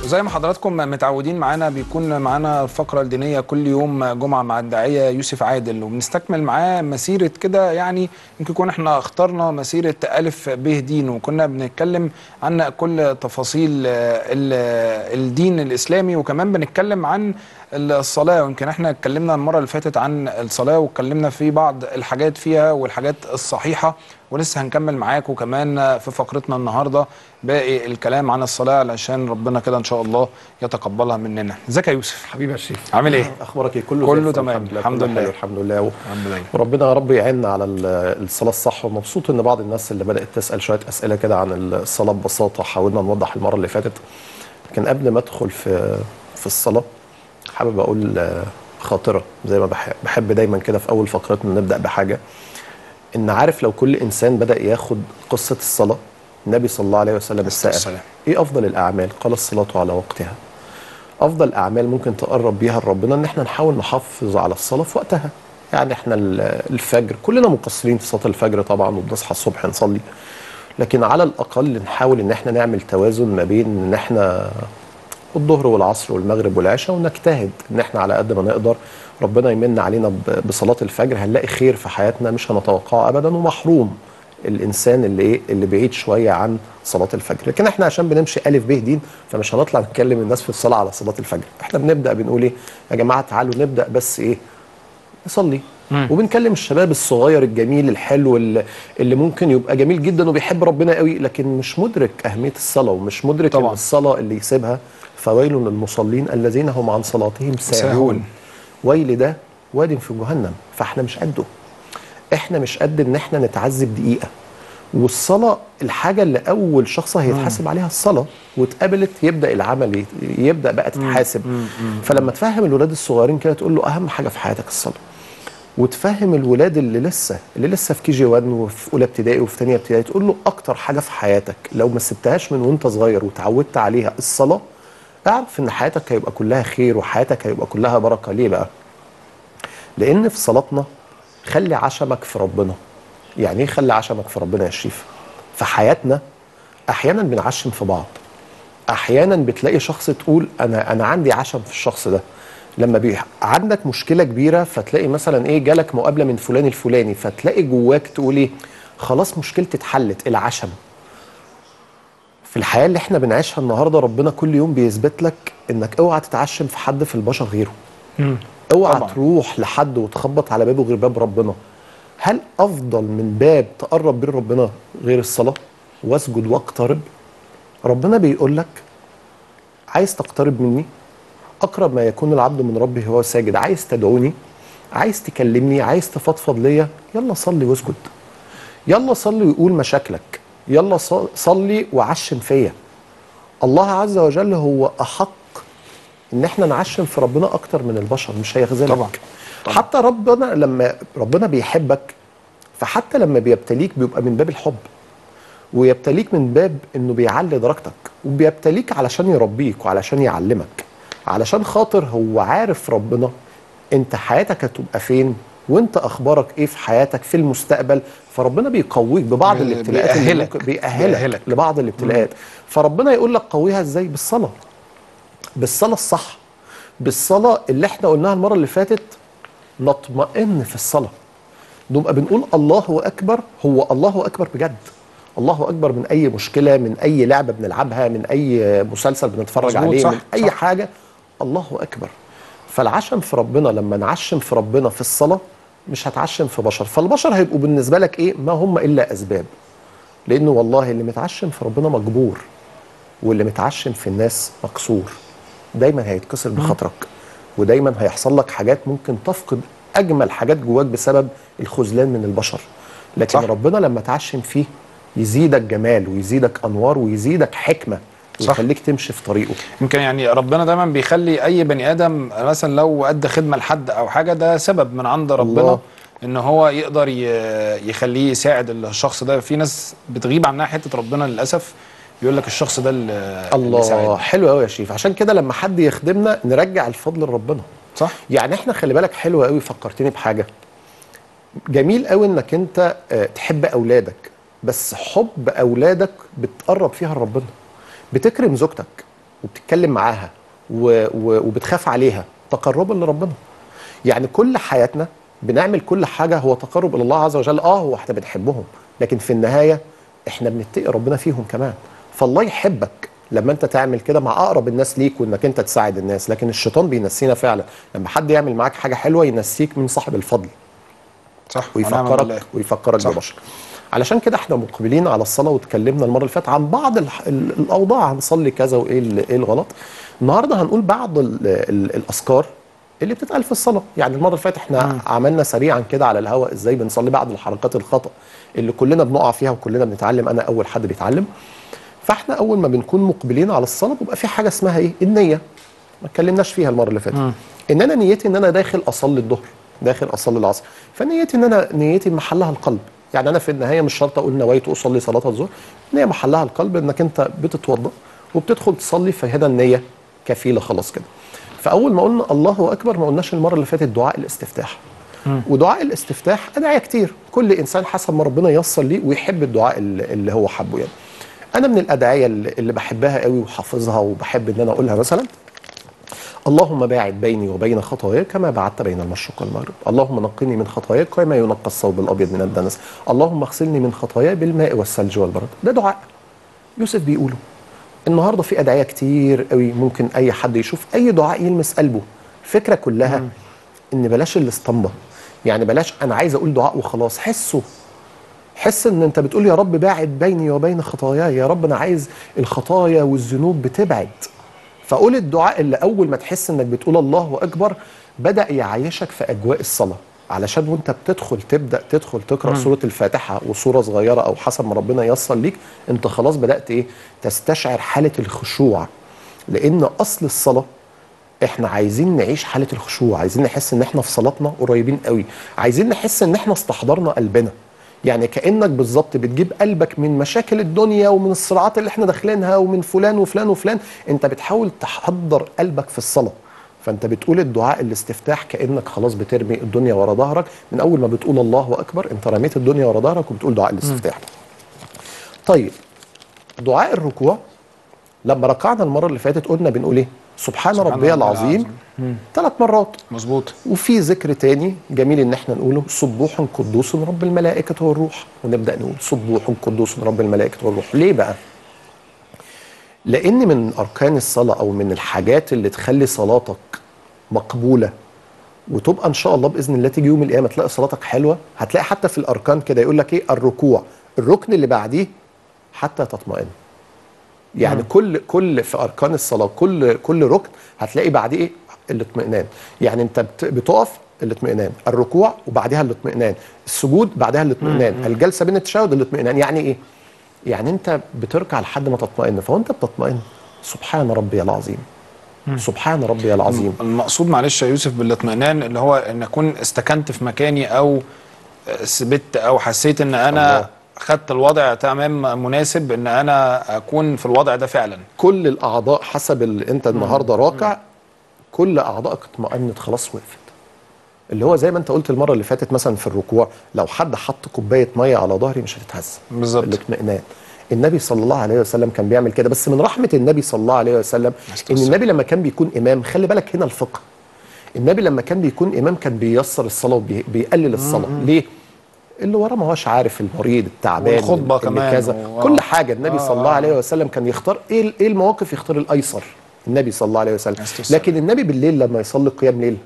زي ما حضراتكم متعودين معانا بيكون معانا الفقره الدينيه كل يوم جمعه مع الداعيه يوسف عادل وبنستكمل معاه مسيره كده يعني يمكن يكون احنا اخترنا مسيره الف ب دين وكنا بنتكلم عن كل تفاصيل ال- الدين الاسلامي وكمان بنتكلم عن الصلاه ويمكن احنا اتكلمنا المره اللي فاتت عن الصلاه واتكلمنا في بعض الحاجات فيها والحاجات الصحيحه ولسه هنكمل معاكم كمان في فقرتنا النهارده باقي الكلام عن الصلاه علشان ربنا كده ان شاء الله يتقبلها مننا ازيك يا يوسف حبيبي يا شريف عامل ايه اخبارك ايه كله كله زي الفل. تمام. الحمد كله لله. حلو. الحمد لله و- الحمد لله وربنا يا رب يعيننا على ال- الصلاه الصح ومبسوط ان بعض الناس اللي بدات تسال شويه اسئله كده عن الصلاه ببساطه حاولنا نوضح المره اللي فاتت لكن قبل ما ادخل في في الصلاه حابب اقول آه، خاطره زي ما بحب, بحب دايما كده في اول فقرتنا نبدا بحاجه ان عارف لو كل انسان بدا ياخد قصه الصلاه النبي صلى الله عليه وسلم السائل والسلام. ايه افضل الاعمال قال الصلاه على وقتها افضل اعمال ممكن تقرب بيها لربنا ان احنا نحاول نحافظ على الصلاه في وقتها يعني احنا ال- الفجر كلنا مقصرين في صلاه الفجر طبعا وبنصحى الصبح نصلي لكن على الاقل نحاول ان احنا نعمل توازن ما بين ان احنا الظهر والعصر والمغرب والعشاء ونجتهد ان احنا على قد ما نقدر ربنا يمن علينا ب- بصلاه الفجر هنلاقي خير في حياتنا مش هنتوقعه ابدا ومحروم الانسان اللي ايه اللي بعيد شويه عن صلاه الفجر لكن احنا عشان بنمشي الف ب دين فمش هنطلع نتكلم الناس في الصلاه على صلاه الفجر احنا بنبدا بنقول ايه يا جماعه تعالوا نبدا بس ايه نصلي وبنكلم الشباب الصغير الجميل الحلو اللي, اللي ممكن يبقى جميل جدا وبيحب ربنا قوي لكن مش مدرك اهميه الصلاه ومش مدرك طبعاً. ان الصلاه اللي يسيبها فويل للمصلين الذين هم عن صلاتهم ساهون. ساهون ويل ده واد في جهنم فاحنا مش قده احنا مش قد ان احنا نتعذب دقيقه والصلاه الحاجه اللي اول شخص هيتحاسب عليها الصلاه واتقبلت يبدا العمل ي- يبدا بقى تتحاسب فلما تفهم الولاد الصغيرين كده تقول له اهم حاجه في حياتك الصلاه وتفهم الولاد اللي لسه اللي لسه في كي جي 1 وفي اولى ابتدائي وفي ثانيه ابتدائي تقول له اكتر حاجه في حياتك لو ما سبتهاش من وانت صغير وتعودت عليها الصلاه اعرف ان حياتك هيبقى كلها خير وحياتك هيبقى كلها بركه ليه بقى؟ لان في صلاتنا خلي عشمك في ربنا يعني ايه خلي عشمك في ربنا يا شريف في حياتنا احيانا بنعشم في بعض احيانا بتلاقي شخص تقول انا انا عندي عشم في الشخص ده لما بي عندك مشكله كبيره فتلاقي مثلا ايه جالك مقابله من فلان الفلاني فتلاقي جواك تقول ايه خلاص مشكلتي اتحلت العشم في الحياه اللي احنا بنعيشها النهارده ربنا كل يوم بيثبت لك انك اوعى تتعشم في حد في البشر غيره اوعى طبعاً. تروح لحد وتخبط على بابه غير باب ربنا هل افضل من باب تقرب بين ربنا غير الصلاه واسجد واقترب ربنا بيقول لك عايز تقترب مني اقرب ما يكون العبد من ربه هو ساجد عايز تدعوني عايز تكلمني عايز تفضفض ليا يلا صلي واسجد يلا صلي وقول مشاكلك يلا ص- صلي وعشم فيا الله عز وجل هو احق ان احنا نعشم في ربنا اكتر من البشر مش هيخذلك طبعاً. طبعاً. حتى ربنا لما ربنا بيحبك فحتى لما بيبتليك بيبقى من باب الحب ويبتليك من باب انه بيعلي درجتك وبيبتليك علشان يربيك وعلشان يعلمك علشان خاطر هو عارف ربنا انت حياتك هتبقى فين وانت اخبارك ايه في حياتك في المستقبل فربنا بيقويك ببعض بي- الابتلاءات اللي بيأهلك. ممكن بيأهلك, بيأهلك. لبعض الابتلاءات فربنا يقول لك قويها ازاي بالصلاه بالصلاه الصح بالصلاه اللي احنا قلناها المره اللي فاتت نطمئن في الصلاه نبقى بنقول الله اكبر هو الله اكبر بجد الله اكبر من اي مشكله من اي لعبه بنلعبها من اي مسلسل بنتفرج مظبوط، عليه صح، من اي صح. حاجه الله اكبر فالعشم في ربنا لما نعشم في ربنا في الصلاه مش هتعشم في بشر فالبشر هيبقوا بالنسبه لك ايه ما هم الا اسباب لانه والله اللي متعشم في ربنا مجبور واللي متعشم في الناس مكسور دايما هيتكسر بخاطرك ودايما هيحصل لك حاجات ممكن تفقد اجمل حاجات جواك بسبب الخذلان من البشر لكن صح. صح. ربنا لما تعشم فيه يزيدك جمال ويزيدك انوار ويزيدك حكمه صح. ويخليك تمشي في طريقه يمكن يعني ربنا دايما بيخلي اي بني ادم مثلا لو ادى خدمه لحد او حاجه ده سبب من عند ربنا الله. ان هو يقدر ي- يخليه يساعد الشخص ده في ناس بتغيب عنها حته ربنا للاسف يقول لك الشخص ده اللي اللي الله ساعدني. حلو قوي يا شريف عشان كده لما حد يخدمنا نرجع الفضل لربنا صح يعني احنا خلي بالك حلو قوي فكرتني بحاجه جميل قوي انك انت آه، تحب اولادك بس حب اولادك بتقرب فيها لربنا بتكرم زوجتك وبتتكلم معاها و... و... وبتخاف عليها تقربا لربنا يعني كل حياتنا بنعمل كل حاجه هو تقرب الى الله عز وجل اه هو احنا بنحبهم لكن في النهايه احنا بنتقي ربنا فيهم كمان فالله يحبك لما انت تعمل كده مع اقرب الناس ليك وانك انت تساعد الناس لكن الشيطان بينسينا فعلا لما حد يعمل معاك حاجه حلوه ينسيك من صاحب الفضل صح ونعم بالله. ويفكرك ويفكرك صح. ببشر علشان كده احنا مقبلين على الصلاه واتكلمنا المره اللي فاتت عن بعض الح- ال- الاوضاع هنصلي كذا وايه ال- ايه الغلط النهارده هنقول بعض ال ال الاذكار اللي بتتقال في الصلاه يعني المره اللي فاتت احنا عملنا سريعا كده على الهواء ازاي بنصلي بعض الحركات الخطا اللي كلنا بنقع فيها وكلنا بنتعلم انا اول حد بيتعلم فاحنا اول ما بنكون مقبلين على الصلاه بيبقى في حاجه اسمها ايه النيه ما اتكلمناش فيها المره اللي فاتت ان انا نيتي ان انا داخل اصلي الظهر داخل اصلي العصر فنيتي ان انا نيتي محلها القلب يعني انا في النهايه مش شرط اقول نويت اصلي صلاه الظهر النيه محلها القلب انك انت بتتوضا وبتدخل تصلي فهنا النيه كفيله خلاص كده فاول ما قلنا الله اكبر ما قلناش المره اللي فاتت دعاء الاستفتاح ودعاء الاستفتاح ادعيه كتير كل انسان حسب ما ربنا ييسر ليه ويحب الدعاء اللي اللي هو حبه يعني انا من الادعيه اللي اللي بحبها قوي وحافظها وبحب ان انا اقولها مثلا اللهم باعد بيني وبين خطاياي كما بعدت بين المشرق والمغرب اللهم نقني من خطاياي كما ينقى الثوب الابيض من الدنس اللهم اغسلني من خطاياي بالماء والثلج والبرد ده دعاء يوسف بيقوله النهارده في ادعيه كتير قوي ممكن اي حد يشوف اي دعاء يلمس قلبه الفكره كلها ان بلاش الاسطمبه يعني بلاش انا عايز اقول دعاء وخلاص حسه حس ان انت بتقول يا رب باعد بيني وبين خطاياي يا رب انا عايز الخطايا والذنوب بتبعد فقول الدعاء اللي اول ما تحس انك بتقول الله اكبر بدا يعيشك في اجواء الصلاه علشان وانت بتدخل تبدا تدخل تقرا سوره الفاتحه وسوره صغيره او حسب ما ربنا ييسر ليك انت خلاص بدات ايه تستشعر حاله الخشوع لان اصل الصلاه احنا عايزين نعيش حاله الخشوع عايزين نحس ان احنا في صلاتنا قريبين قوي عايزين نحس ان احنا استحضرنا قلبنا يعني كانك بالظبط بتجيب قلبك من مشاكل الدنيا ومن الصراعات اللي احنا داخلينها ومن فلان وفلان وفلان انت بتحاول تحضر قلبك في الصلاه فانت بتقول الدعاء الاستفتاح كانك خلاص بترمي الدنيا ورا ظهرك من اول ما بتقول الله اكبر انت رميت الدنيا ورا ظهرك وبتقول دعاء الاستفتاح طيب دعاء الركوع لما ركعنا المره اللي فاتت قلنا بنقول ايه سبحان, سبحان ربي ربي العظيم ثلاث مرات مظبوط وفي ذكر تاني جميل ان احنا نقوله سبوح قدوس رب الملائكه والروح ونبدا نقول سبوح قدوس رب الملائكه والروح ليه بقى لان من اركان الصلاه او من الحاجات اللي تخلي صلاتك مقبوله وتبقى ان شاء الله باذن الله تيجي يوم القيامه تلاقي صلاتك حلوه هتلاقي حتى في الاركان كده يقول لك ايه الركوع الركن اللي بعديه حتى تطمئن يعني كل كل في اركان الصلاه كل كل ركن هتلاقي بعديه ايه الاطمئنان يعني انت بت- بتقف الاطمئنان الركوع وبعدها الاطمئنان السجود بعدها الاطمئنان الجلسه بين التشهد الاطمئنان يعني ايه يعني انت بتركع لحد ما تطمئن فوانت بتطمئن سبحان ربي العظيم سبحان ربي العظيم المقصود معلش يا يوسف بالاطمئنان اللي هو ان اكون استكنت في مكاني او ثبت او حسيت ان انا الله. خدت الوضع تمام مناسب ان انا اكون في الوضع ده فعلا كل الاعضاء حسب اللي انت النهارده راكع كل اعضائك اطمئنت خلاص وقفت اللي هو زي ما انت قلت المره اللي فاتت مثلا في الركوع لو حد حط كوبايه ميه على ظهري مش هتتهز بالظبط. الاطمئنان النبي صلى الله عليه وسلم كان بيعمل كده بس من رحمه النبي صلى الله عليه وسلم ان النبي لما كان بيكون امام خلي بالك هنا الفقه النبي لما كان بيكون امام كان بييسر الصلاه وبيقلل الصلاه ليه اللي وراه ما هوش عارف المريض التعبان والخطبة اللي كمان كذا و- كل حاجه النبي آه، صلى الله آه. عليه وسلم كان يختار ايه ايه المواقف يختار الايسر النبي صلى الله عليه وسلم استفسار. لكن النبي بالليل لما يصلي قيام ليل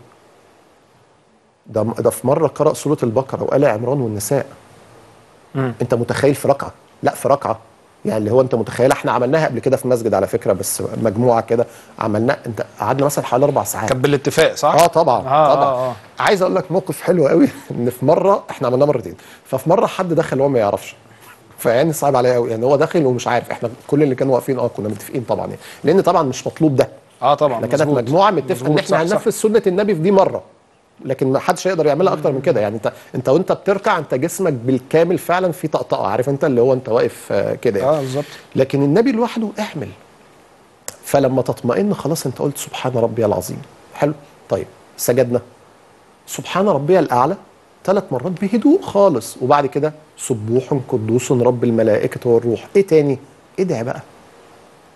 ده ده في مره قرأ سوره البقره وآل عمران والنساء مم. انت متخيل في ركعه لا في ركعه يعني اللي هو انت متخيل احنا عملناها قبل كده في مسجد على فكره بس مجموعه كده عملناها انت قعدنا مثلا حوالي اربع ساعات كان بالاتفاق صح؟ اه طبعا آه طبعا آه آه. عايز اقول لك موقف حلو قوي ان في مره احنا عملناه مرتين ففي مره حد دخل وهو ما يعرفش فيعني صعب عليا قوي يعني هو داخل ومش عارف احنا كل اللي كانوا واقفين اه كنا متفقين طبعا يعني لان طبعا مش مطلوب ده اه طبعا احنا كانت مظبوط. مجموعه متفقه ان مظبوط، احنا صح، صح. هننفذ سنه النبي في دي مره لكن ما حدش هيقدر يعملها اكتر من كده يعني انت انت وانت بتركع انت جسمك بالكامل فعلا في طقطقه عارف انت اللي هو انت واقف آه، كده يعني. اه بالظبط لكن النبي لوحده اعمل فلما تطمئن خلاص انت قلت سبحان ربي العظيم حلو طيب سجدنا سبحان ربي الاعلى ثلاث مرات بهدوء خالص وبعد كده سبوح قدوس رب الملائكه والروح ايه تاني ادعي بقى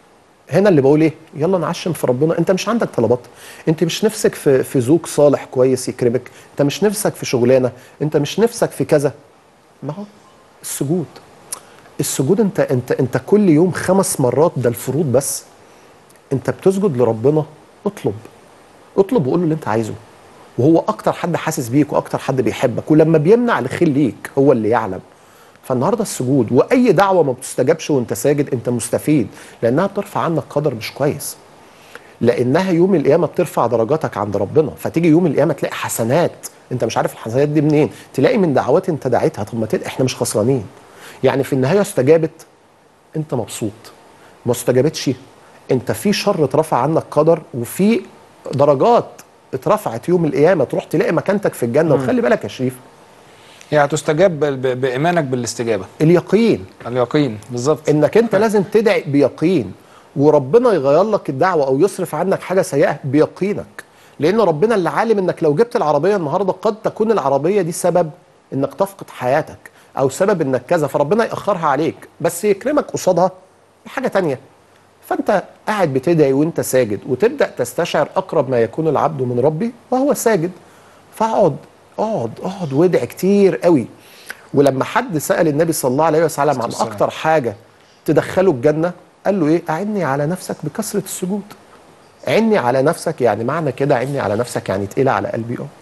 هنا اللي بقول ايه يلا نعشم في ربنا انت مش عندك طلبات انت مش نفسك في في زوج صالح كويس يكرمك انت مش نفسك في شغلانه انت مش نفسك في كذا ما هو السجود السجود انت انت انت كل يوم خمس مرات ده الفروض بس انت بتسجد لربنا اطلب اطلب وقول له اللي انت عايزه وهو اكتر حد حاسس بيك واكتر حد بيحبك ولما بيمنع الخير ليك هو اللي يعلم فالنهارده السجود واي دعوه ما بتستجابش وانت ساجد انت مستفيد لانها بترفع عنك قدر مش كويس لانها يوم القيامه بترفع درجاتك عند ربنا فتيجي يوم القيامه تلاقي حسنات انت مش عارف الحسنات دي منين تلاقي من دعوات انت دعيتها طب ما تد- احنا مش خسرانين يعني في النهايه استجابت انت مبسوط ما استجابتش انت في شر اترفع عنك قدر وفي درجات اترفعت يوم القيامه تروح تلاقي مكانتك في الجنه وخلي بالك يا شريف هي هتستجاب ب- ب- بايمانك بالاستجابه اليقين اليقين بالظبط انك انت لازم تدعي بيقين وربنا يغير لك الدعوه او يصرف عنك حاجه سيئه بيقينك لان ربنا اللي عالم انك لو جبت العربيه النهارده قد تكون العربيه دي سبب انك تفقد حياتك او سبب انك كذا فربنا ياخرها عليك بس يكرمك قصادها بحاجه تانية فانت قاعد بتدعي وانت ساجد وتبدا تستشعر اقرب ما يكون العبد من ربي وهو ساجد فاقعد اقعد اقعد وادعي كتير قوي ولما حد سال النبي صلى الله عليه وسلم عن والسلام. اكتر حاجه تدخله الجنه قال له ايه اعني على نفسك بكثره السجود عني على نفسك يعني معنى كده عني على نفسك يعني تقيله على قلبي اه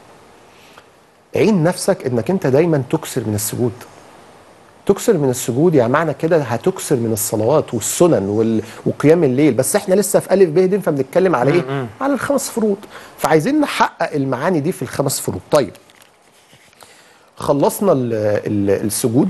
عين نفسك انك انت دايما تكسر من السجود تكسر من السجود يعني معنى كده هتكسر من الصلوات والسنن وال... وقيام الليل بس احنا لسه في الف ب د فبنتكلم على ايه على الخمس فروض فعايزين نحقق المعاني دي في الخمس فروض طيب خلصنا ال... ال... السجود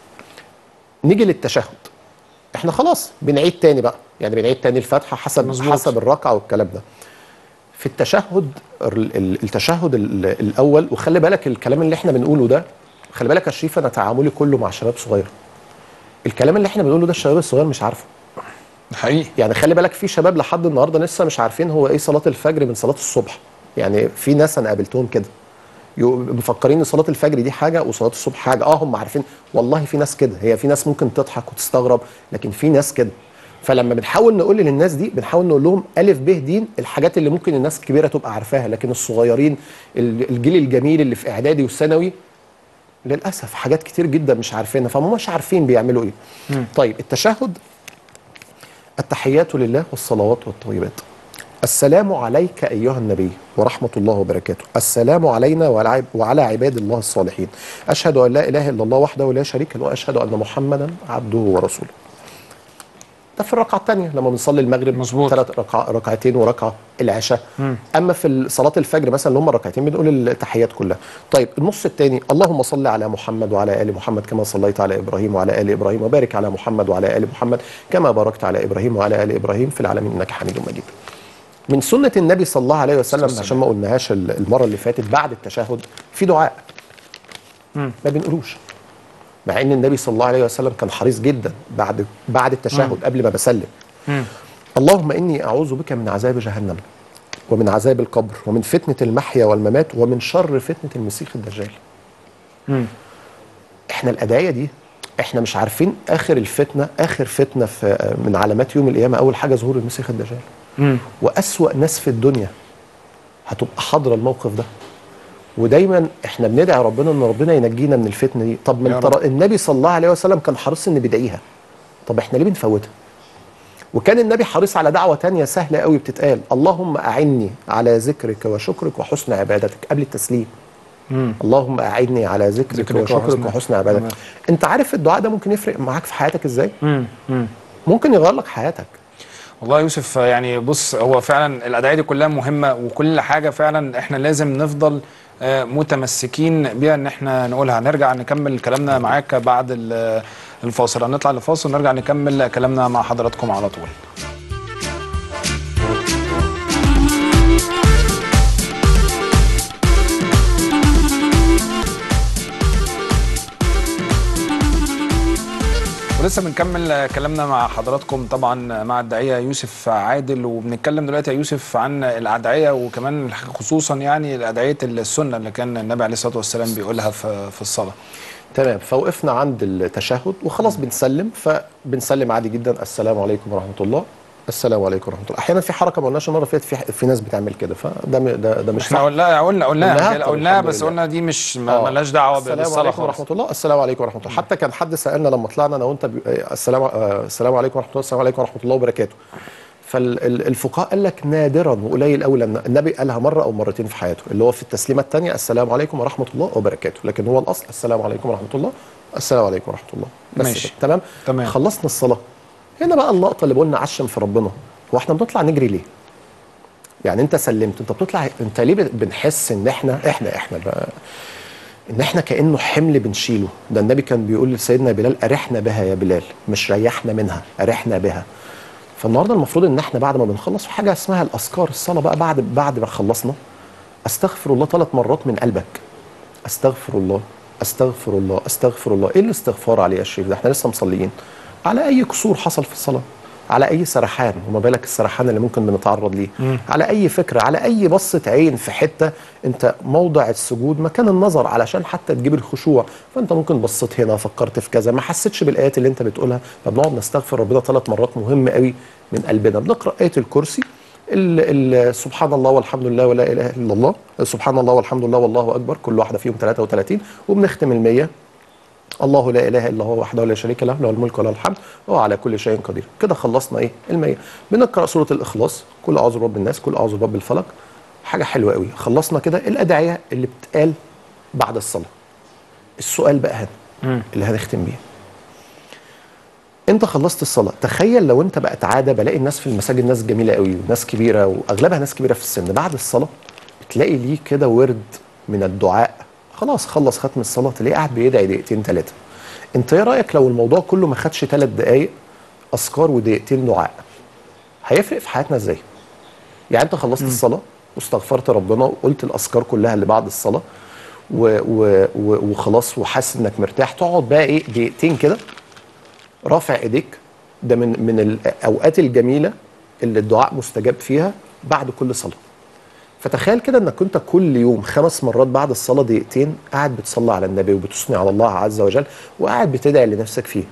نيجي للتشهد احنا خلاص بنعيد تاني بقى يعني بنعيد تاني الفاتحه حسب مظبوط. حسب الركعه والكلام ده في التشهد ال- ال- التشهد ال- الاول وخلي بالك الكلام اللي احنا بنقوله ده خلي بالك يا شريف انا تعاملي كله مع شباب صغير الكلام اللي احنا بنقوله ده الشباب الصغير مش عارفه حقيقي يعني خلي بالك في شباب لحد النهارده لسه مش عارفين هو ايه صلاه الفجر من صلاه الصبح يعني في ناس انا قابلتهم كده يو- مفكرين ان صلاه الفجر دي حاجه وصلاه الصبح حاجه اه هم عارفين والله في ناس كده هي في ناس ممكن تضحك وتستغرب لكن في ناس كده فلما بنحاول نقول للناس دي بنحاول نقول لهم الف ب د الحاجات اللي ممكن الناس الكبيره تبقى عارفاها لكن الصغيرين ال- الجيل الجميل اللي في اعدادي وثانوي للاسف حاجات كتير جدا مش عارفينها فهم مش عارفين بيعملوا ايه طيب التشهد التحيات لله والصلوات والطيبات السلام عليك أيها النبي ورحمة الله وبركاته السلام علينا وعلى عب- وعلى عباد الله الصالحين أشهد أن لا إله إلا الله وحده لا شريك له وأشهد أن محمدا عبده ورسوله ده في الركعة الثانية لما بنصلي المغرب مظبوط. ثلاث ركع ركعتين وركعة العشاء أما في صلاة الفجر مثلا اللي هم الركعتين بنقول التحيات كلها طيب النص الثاني اللهم صل على محمد وعلى آل محمد كما صليت على إبراهيم وعلى آل إبراهيم وبارك على محمد وعلى آل محمد كما باركت على إبراهيم وعلى آل إبراهيم في العالمين إنك حميد مجيد من سنة النبي صلى الله عليه وسلم والسلام. عشان ما قلناهاش ال- المرة اللي فاتت بعد التشهد في دعاء ما بنقولوش مع ان النبي صلى الله عليه وسلم كان حريص جدا بعد بعد التشهد قبل ما بسلم اللهم اني اعوذ بك من عذاب جهنم ومن عذاب القبر ومن فتنه المحيا والممات ومن شر فتنه المسيح الدجال احنا الادعيه دي احنا مش عارفين اخر الفتنه اخر فتنه في من علامات يوم القيامه اول حاجه ظهور المسيح الدجال واسوا ناس في الدنيا هتبقى حاضره الموقف ده ودايما احنا بندعي ربنا ان ربنا ينجينا من الفتنه دي طب يا من رب. ترى النبي صلى الله عليه وسلم كان حريص ان بيدعيها طب احنا ليه بنفوتها وكان النبي حريص على دعوه تانية سهله قوي بتتقال اللهم اعني على ذكرك وشكرك وحسن عبادتك قبل التسليم اللهم اعني على ذكرك, ذكرك وشكرك وحسن- وحسن عبادتك تمام. انت عارف الدعاء ده ممكن يفرق معاك في حياتك ازاي مم. مم. ممكن يغير لك حياتك والله يا يوسف يعني بص هو فعلا الادعيه دي كلها مهمه وكل حاجه فعلا احنا لازم نفضل آه، متمسكين بيها ان احنا نقولها نرجع نكمل كلامنا معاك بعد ال- الفاصل هنطلع لفاصل ونرجع نكمل كلامنا مع حضراتكم على طول ولسه بنكمل كلامنا مع حضراتكم طبعا مع الداعيه يوسف عادل وبنتكلم دلوقتي يا يوسف عن الادعيه وكمان خصوصا يعني ادعيه السنه اللي كان النبي عليه الصلاه والسلام بيقولها في في الصلاه. تمام فوقفنا عند التشهد وخلاص بنسلم فبنسلم عادي جدا السلام عليكم ورحمه الله السلام عليكم ورحمه الله احيانا في حركه ما قلناش المره اللي فاتت في في ناس بتعمل كده فده م- ده, ده مش احنا صح قلنا قلنا قلناها؟ قلنا طب قلنا الحمد بس لله. قلنا دي مش آه. ما- ملهاش دعوه السلام بالصلاه عليكم خالص ورحمه الله السلام عليكم ورحمه الله حتى كان حد سالنا لما طلعنا انا وانت بي... آه، السلام آه، السلام عليكم ورحمه الله السلام عليكم ورحمه الله وبركاته فالفقهاء قال لك نادرا وقليل قوي لان النبي قالها مره او مرتين في حياته اللي هو في التسليمه الثانيه السلام عليكم ورحمه الله وبركاته لكن هو الاصل السلام عليكم ورحمه الله السلام عليكم ورحمه الله بس ماشي. كده. تمام تمام. خلصنا الصلاه هنا بقى اللقطه اللي قلنا عشم في ربنا هو احنا بنطلع نجري ليه يعني انت سلمت انت بتطلع انت ليه بنحس ان احنا احنا احنا بقى ان احنا كانه حمل بنشيله ده النبي كان بيقول لسيدنا بلال ارحنا بها يا بلال مش ريحنا منها ارحنا بها فالنهارده المفروض ان احنا بعد ما بنخلص في حاجه اسمها الاذكار الصلاه بقى بعد بعد ما خلصنا استغفر الله ثلاث مرات من قلبك استغفر الله استغفر الله استغفر الله ايه الاستغفار عليه يا شريف ده احنا لسه مصليين على اي قصور حصل في الصلاه على اي سرحان وما بالك السرحان اللي ممكن بنتعرض ليه على اي فكره على اي بصه عين في حته انت موضع السجود مكان النظر علشان حتى تجيب الخشوع فانت ممكن بصيت هنا فكرت في كذا ما حسيتش بالايات اللي انت بتقولها فبنقعد نستغفر ربنا ثلاث مرات مهم قوي من قلبنا بنقرا ايه الكرسي ال ال سبحان الله والحمد لله ولا اله الا الله سبحان الله والحمد لله والله اكبر كل واحده فيهم 33 وبنختم المية الله لا اله الا هو وحده لا شريك له له الملك وله الحمد وهو على كل شيء قدير كده خلصنا ايه المية بنقرا سوره الاخلاص كل اعوذ برب الناس كل اعوذ برب الفلق حاجه حلوه قوي خلصنا كده الادعيه اللي بتقال بعد الصلاه السؤال بقى هنا اللي هنختم بيه انت خلصت الصلاه تخيل لو انت بقت عاده بلاقي الناس في المساجد ناس جميله قوي وناس كبيره واغلبها ناس كبيره في السن بعد الصلاه بتلاقي ليه كده ورد من الدعاء خلاص خلص ختم الصلاه تلاقيه قاعد بيدعي دقيقتين ثلاثه انت ايه رايك لو الموضوع كله ما خدش ثلاث دقائق اذكار ودقيقتين دعاء هيفرق في حياتنا ازاي يعني انت خلصت الصلاه واستغفرت ربنا وقلت الاذكار كلها اللي بعد الصلاه و و و وخلاص وحاسس انك مرتاح تقعد بقى ايه دقيقتين كده رافع ايديك ده من من الاوقات الجميله اللي الدعاء مستجاب فيها بعد كل صلاه فتخيل كده انك كنت كل يوم خمس مرات بعد الصلاه دقيقتين قاعد بتصلي على النبي وبتثني على الله عز وجل وقاعد بتدعي لنفسك فيه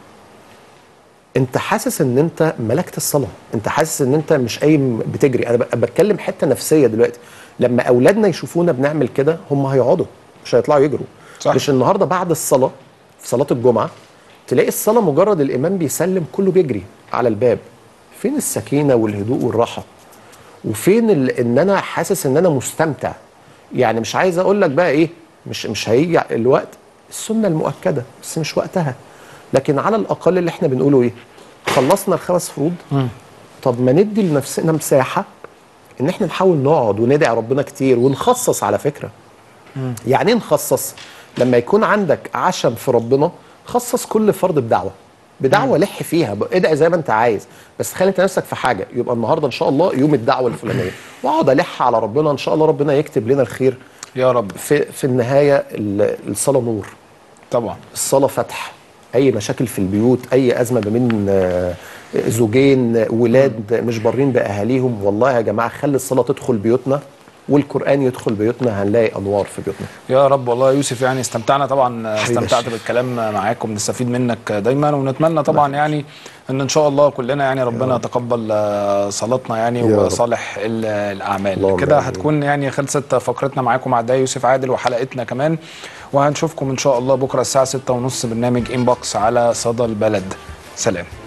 انت حاسس ان انت ملكت الصلاه انت حاسس ان انت مش قايم بتجري انا ب- بتكلم حته نفسيه دلوقتي لما اولادنا يشوفونا بنعمل كده هم هيقعدوا مش هيطلعوا يجروا صح. مش النهارده بعد الصلاه في صلاه الجمعه تلاقي الصلاه مجرد الامام بيسلم كله بيجري على الباب فين السكينه والهدوء والراحه وفين ال... ان انا حاسس ان انا مستمتع يعني مش عايز اقول لك بقى ايه مش مش هيجي الوقت السنه المؤكده بس مش وقتها لكن على الاقل اللي احنا بنقوله ايه خلصنا الخمس فروض طب ما ندي لنفسنا مساحه ان احنا نحاول نقعد وندعي ربنا كتير ونخصص على فكره يعني ايه نخصص لما يكون عندك عشم في ربنا خصص كل فرد بدعوه بدعوه لح فيها ب- ادعي زي ما انت عايز بس خلي انت نفسك في حاجه يبقى النهارده ان شاء الله يوم الدعوه الفلانيه واقعد الح على ربنا ان شاء الله ربنا يكتب لنا الخير يا رب في في النهايه ال- الصلاه نور طبعا الصلاه فتح اي مشاكل في البيوت اي ازمه ما بين آه، زوجين آه، ولاد مش بارين باهاليهم والله يا جماعه خلي الصلاه تدخل بيوتنا والقران يدخل بيوتنا هنلاقي انوار في بيوتنا يا رب والله يا يوسف يعني استمتعنا طبعا حبيبي استمتعت الشيخ. بالكلام معاك وبنستفيد منك دايما ونتمنى طبعا يعني ان ان شاء الله كلنا يعني ربنا يتقبل آه، صلاتنا يعني يا رب. وصالح ال- الاعمال اللهم كده آمين. هتكون يعني خلصت فقرتنا معاكم مع ده يوسف عادل وحلقتنا كمان وهنشوفكم ان شاء الله بكره الساعه 6:30 برنامج انبوكس على صدى البلد سلام